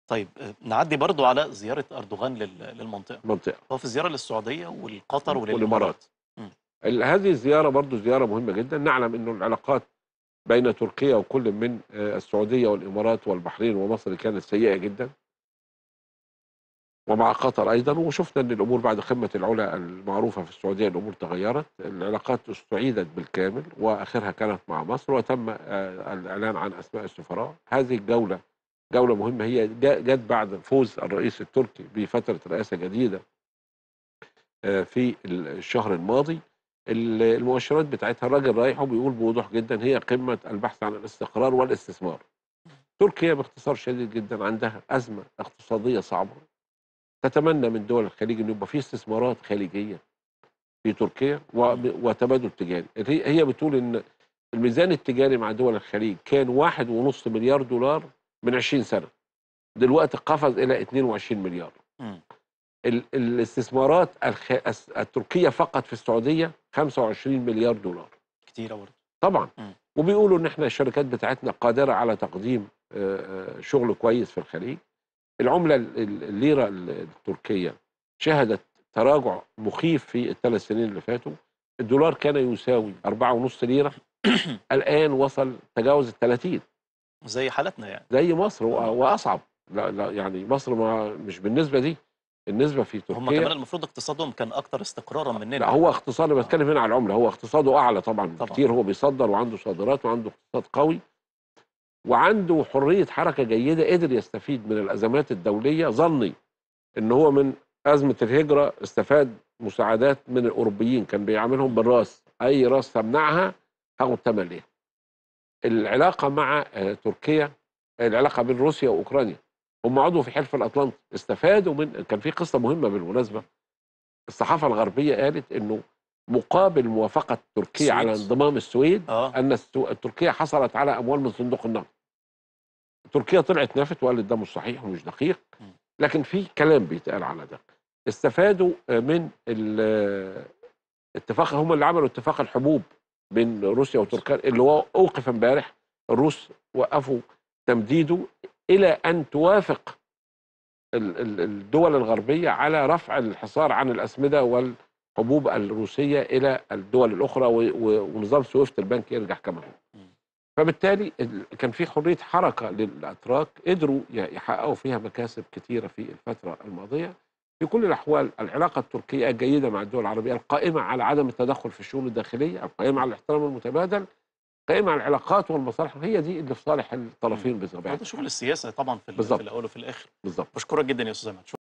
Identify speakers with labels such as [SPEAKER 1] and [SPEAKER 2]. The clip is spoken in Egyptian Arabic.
[SPEAKER 1] طيب آآ نعدّي برضه على زيارة أردوغان لل للمنطقة.
[SPEAKER 2] منطقة.
[SPEAKER 1] هو في زيارة للسعودية ولقطر
[SPEAKER 2] والإمارات.
[SPEAKER 1] وللإمارات. إمم.
[SPEAKER 2] ال هذه الزيارة برضه زيارة مهمة جدًا، نعلم إنه العلاقات بين تركيا وكل من آآ السعودية والإمارات والبحرين ومصر كانت سيئة جدًا. ومع قطر أيضًا، وشُفنا إن الأمور بعد قمة العلا المعروفة في السعودية الأمور تغيّرت، العلاقات استُعيدت بالكامل وآخرها كانت مع مصر وتم آآ الإعلان عن أسماء السفراء، هذه الجولة جولة مهمة هي ج جات بعد فوز الرئيس التركي بفترة رئاسة جديدة آآ في ال الشهر الماضي، ال المؤشرات بتاعتها الراجل رايح وبيقول بوضوح جدًا هي قمة البحث عن الاستقرار والاستثمار. تركيا باختصار شديد جدًا عندها أزمة اقتصادية صعبة، تتمنى من دول الخليج إنه يبقى في استثمارات خارجية في تركيا وب وتبادل تجاري، هي هي بتقول إن الميزان التجاري مع دول الخليج كان 1.5 مليار دولار من 20 سنة، دلوقتي قفز إلى 22 مليار.
[SPEAKER 1] إمم.
[SPEAKER 2] ال الاستثمارات الخ الس التركية فقط في السعودية 25 مليار دولار.
[SPEAKER 1] كتيرة برضه.
[SPEAKER 2] طبعًا،
[SPEAKER 1] إمم.
[SPEAKER 2] وبيقولوا إن إحنا الشركات بتاعتنا قادرة على تقديم آآ شغل كويس في الخليج. العملة ال ال الليرة ال التركية شهدت تراجع مخيف في ال3 سنين اللي فاتوا، الدولار كان يساوي 4.5 ليرة الآن وصل تجاوز ال30.
[SPEAKER 1] زي حالتنا يعني.
[SPEAKER 2] زي مصر و وأصعب، لا لا يعني مصر ما مش بالنسبة دي، النسبة في
[SPEAKER 1] هم كمان
[SPEAKER 2] تركيا
[SPEAKER 1] المفروض اقتصادهم كان أكتر استقرارًا مننا.
[SPEAKER 2] لأ هو اقتصاد أنا باتكلم هنا على العملة، هو اقتصاده أعلى طبعًا
[SPEAKER 1] طبعًا.
[SPEAKER 2] بكتير، هو بيصدّر وعنده صادرات وعنده اقتصاد قوي. وعنده حرية حركة جيدة، قدر يستفيد من الأزمات الدولية، ظنّي إن هو من أزمة الهجرة استفاد مساعدات من الأوروبيين، كان بيعاملهم بالراس، أي راس تمنعها هاخد تمن ليها. العلاقة مع آآ تركيا العلاقة بين روسيا وأوكرانيا، هم عضو في حلف الأطلنطي، استفادوا من كان في قصة مهمة بالمناسبة، الصحافة الغربية قالت إنه مقابل موافقة تركيا على
[SPEAKER 1] السويد.
[SPEAKER 2] انضمام السويد،
[SPEAKER 1] آه.
[SPEAKER 2] أن السو تركيا حصلت على أموال من صندوق النقد. تركيا طلعت نفت وقالت ده مش صحيح ومش دقيق،
[SPEAKER 1] إمم.
[SPEAKER 2] لكن في كلام بيتقال على ده. استفادوا آآ من ال اتفاق هم اللي عملوا اتفاق الحبوب بين روسيا وتركيا اللي هو أوقف امبارح، الروس وقّفوا تمديده إلى أن توافق ال ال الدول الغربية على رفع الحصار عن الأسمدة والحبوب الروسية إلى الدول الأخرى و و ونظام سويفت البنكي يرجع كما هو.
[SPEAKER 1] إمم.
[SPEAKER 2] فبالتالي ال كان في حرية حركة للأتراك، قدروا ي يحققوا فيها مكاسب كتيرة في الفترة الماضية. في كل الأحوال العلاقة التركية الجيدة مع الدول العربية القائمة على عدم التدخل في الشؤون الداخلية، القائمة على الاحترام المتبادل، قائمة على العلاقات والمصالح، هي دي اللي في صالح الطرفين
[SPEAKER 1] إمم.
[SPEAKER 2] بطبيعة
[SPEAKER 1] هو ده شغل السياسة طبعًا في ال
[SPEAKER 2] بالضبط.
[SPEAKER 1] في الأول وفي الآخر.
[SPEAKER 2] بالضبط.
[SPEAKER 1] باشكرك جدًا يا أستاذ عماد. شك